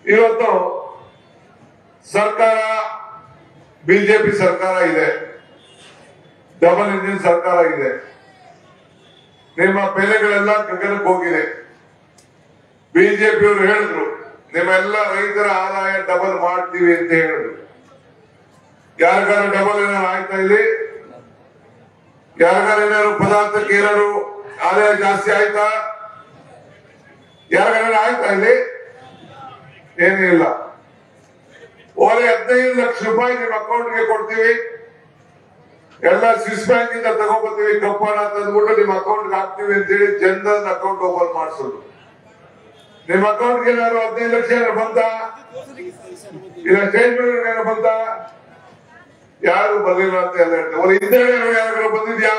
ಇವತ್ತು ಸರ್ಕಾರ ಬಿಜೆಪಿ ಸರ್ಕಾರ ಇದೆ ಡಬಲ್ ಇಂಜಿನ್ ಸರ್ಕಾರ ಇದೆ ನಿಮ್ಮ ಬೆಲೆಗಳೆಲ್ಲ ಗಗನಕ್ಕೆ ಹೋಗಿದೆ ಬಿಜೆಪಿಯವರು ಹೇಳಿದ್ರು ನಿಮ್ಮೆಲ್ಲ ರೈತರ ಆದಾಯ ಡಬಲ್ ಮಾಡ್ತೀವಿ ಅಂತ ಹೇಳಿದ್ರು ಯಾರಿಗಾರ ಡಬಲ್ ಏನಾರು ಆಯ್ತಾ ಇಲ್ಲಿ ಯಾರಿಗಾರ ಏನಾದ್ರು ಪದಾರ್ಥಕ್ಕೆ ಏನಾದ್ರು ಆದಾಯ ಜಾಸ್ತಿ ಆಯ್ತಾ ಯಾರಿಗಾರ ಆಯ್ತಾ ಇಲ್ಲಿ ಏನೂ ಇಲ್ಲ ಓಲೆ ಹದಿನೈದು ಲಕ್ಷ ರೂಪಾಯಿ ನಿಮ್ಮ ಅಕೌಂಟ್ಗೆ ಕೊಡ್ತೀವಿ ಎಲ್ಲ ಸ್ವಿಸ್ ಬ್ಯಾಂಕ್ ಇಂದ ತಗೊಂಡ್ಬರ್ತೀವಿ ಕಪ್ಪಣ ತಂದ್ಬಿಟ್ಟು ನಿಮ್ಮ ಅಕೌಂಟ್ಗೆ ಹಾಕ್ತೀವಿ ಅಂತೇಳಿ ಜನಧನ್ ಅಕೌಂಟ್ ಓಪನ್ ಮಾಡಿಸೋದು ನಿಮ್ಮ ಅಕೌಂಟ್ಗೆ ಏನಾದ್ರು ಹದಿನೈದು ಲಕ್ಷ ಏನಾರು ಬಂತ ಇಲ್ಲ ಸ್ಟೇಟ್ಮೆಂಟ್ ಏನಾರು ಬಂತ ಯಾರು ಬರ್ಲಿಲ್ಲ ಅಂತ ಎಲ್ಲ ಹೇಳ್ತಾರೆ ಅವ್ರು ಹಿಂದೆ ಯಾರು ಬಂದಿದ್ಯಾ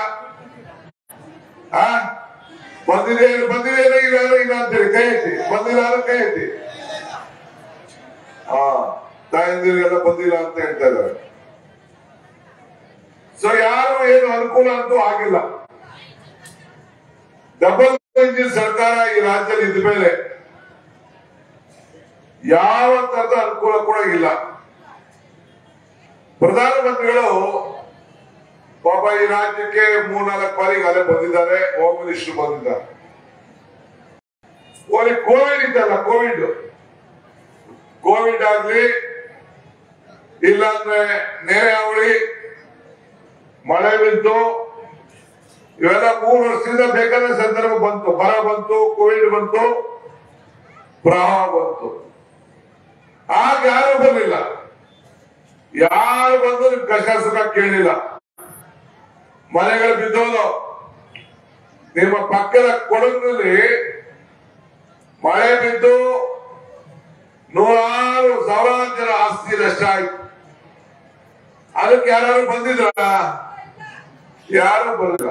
ಆ ಬಂದಿದೆ ಬಂದಿದೆ ಇಲ್ಲ ಇಲ್ಲ ಅಂತೇಳಿ ಕೈ ಎತ್ತಿ ಬಂದಿಲ್ಲ ಅಂದ್ರೆ ಕೈ ಎತ್ತಿ ಹಾ ತಾಯಂದಿರಿಗೆಲ್ಲ ಬಂದಿಲ್ಲ ಅಂತ ಹೇಳ್ತಾ ಇದ್ದಾರೆ ಸೊ ಯಾರು ಏನು ಅನುಕೂಲ ಅಂತೂ ಆಗಿಲ್ಲ ಡಬಲ್ ಇಂಜಿನ್ ಸರ್ಕಾರ ಈ ರಾಜ್ಯದಲ್ಲಿ ಇದ್ದ ಮೇಲೆ ಯಾವ ತರದ ಅನುಕೂಲ ಕೂಡ ಇಲ್ಲ ಪ್ರಧಾನಮಂತ್ರಿಗಳು ಪಾಪ ಈ ರಾಜ್ಯಕ್ಕೆ ಮೂರ್ನಾಲ್ಕು ಬಾರಿಗೆ ಅಲೆ ಬಂದಿದ್ದಾರೆ ಹೋಮ್ ಮಿನಿಸ್ಟರ್ ಬಂದಿದ್ದಾರೆ ಓಲಿ ಕೋವಿಡ್ ಇತ್ತಲ್ಲ ಕೋವಿಡ್ ಕೋವಿಡ್ ಆಗ್ಲಿ ಇಲ್ಲಾಂದ್ರೆ ನೆರೆ ಅವಳಿ ಮಳೆ ಬಿತ್ತು ಇವೆಲ್ಲ ಮೂರು ವರ್ಷದಿಂದ ಬೇಕಾದ ಸಂದರ್ಭ ಬಂತು ಬರ ಬಂತು ಕೋವಿಡ್ ಬಂತು ಪ್ರವಾಹ ಬಂತು ಆಗ ಯಾರು ಬರಲಿಲ್ಲ ಯಾರು ಬಂದು ನಿಮ್ ಕಷ್ಟ ಸುಖ ಕೇಳಿಲ್ಲ ಮನೆಗಳು ಬಿದ್ದೋದು ನಿಮ್ಮ ಪಕ್ಕದ ಕೊಡಗಿನಲ್ಲಿ ಮಳೆ ಬಿದ್ದು ನೂರಾರು ಸಾವಿರಾರು ಜನ ಆಸ್ತಿ ನಷ್ಟ ಆಯ್ತು ಅದಕ್ಕೆ ಯಾರು ಬಂದಿದ್ರ ಯಾರು ಬರಲಿಲ್ಲ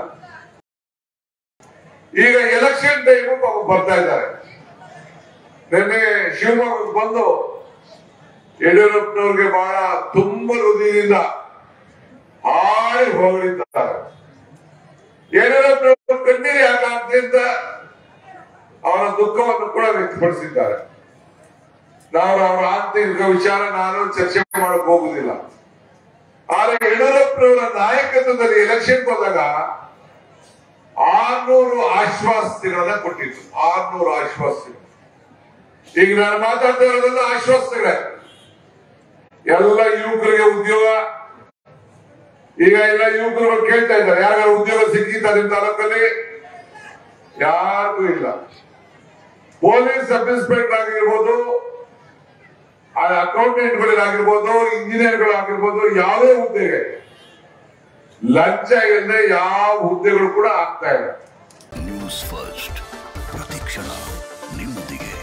ಈಗ ಎಲೆಕ್ಷನ್ ಟೈಮು ಪಾಪ ಬರ್ತಾ ಇದ್ದಾರೆ ನಿನ್ನೆ ಶಿವಮೊಗ್ಗಕ್ಕೆ ಬಂದು ಯಡಿಯೂರಪ್ಪನವ್ರಿಗೆ ಬಹಳ ತುಂಬ ಹೃದಯದಿಂದ ಹಾಡಿ ಹೊಗಳಿದ್ದಾರೆ ಯಡಿಯೂರಪ್ಪನವರು ಕಣ್ಣೀರು ಯಾಕಾಗ್ತಿ ಅಂತ ಅವರ ದುಃಖವನ್ನು ಕೂಡ ವ್ಯಕ್ತಪಡಿಸಿದ್ದಾರೆ ನಾವು ಅವರ ಆಂತರಿಕ ವಿಚಾರ ನಾನು ಚರ್ಚೆ ಮಾಡಕ್ ಹೋಗುದಿಲ್ಲ ಆದ್ರೆ ಯಡಿಯೂರಪ್ಪನವರ ನಾಯಕತ್ವದಲ್ಲಿ ಎಲೆಕ್ಷನ್ ಬಂದಾಗ ಆರ್ನೂರು ಆಶ್ವಾಸನೆಗಳನ್ನ ಕೊಟ್ಟಿತ್ತು ಆರ್ನೂರು ಆಶ್ವಾಸನೆಗಳು ಈಗ ನಾನು ಮಾತಾಡ್ತಾ ಇರೋದೆಲ್ಲ ಆಶ್ವಾಸನೆಗಳೇ ಎಲ್ಲ ಯುವಕರಿಗೆ ಉದ್ಯೋಗ ಈಗ ಎಲ್ಲ ಯುವಕರು ಕೇಳ್ತಾ ಇದ್ದಾರೆ ಯಾರು ಉದ್ಯೋಗ ಸಿಕ್ಕಿತ್ತ ನಿಮ್ ತಾಲೂಕಲ್ಲಿ ಯಾರಿಗೂ ಇಲ್ಲ ಪೊಲೀಸ್ ಸಬ್ ಇನ್ಸ್ಪೆಕ್ಟರ್ ಆಗಿರ್ಬೋದು ಅಕೌಂಟೆಂಟ್ಗಳಾಗಿರ್ಬೋದು ಇಂಜಿನಿಯರ್ಗಳಾಗಿರ್ಬೋದು ಯಾವುದೇ ಹುದ್ದೆಗೆ ಲಂಚ ಇಲ್ಲದೆ ಯಾವ ಹುದ್ದೆಗಳು ಕೂಡ ಆಗ್ತಾ ಇಲ್ಲ ನ್ಯೂಸ್ ಫಸ್ಟ್ ಪ್ರತಿಕ್ಷಣ ನಿಮ್ಮೊಂದಿಗೆ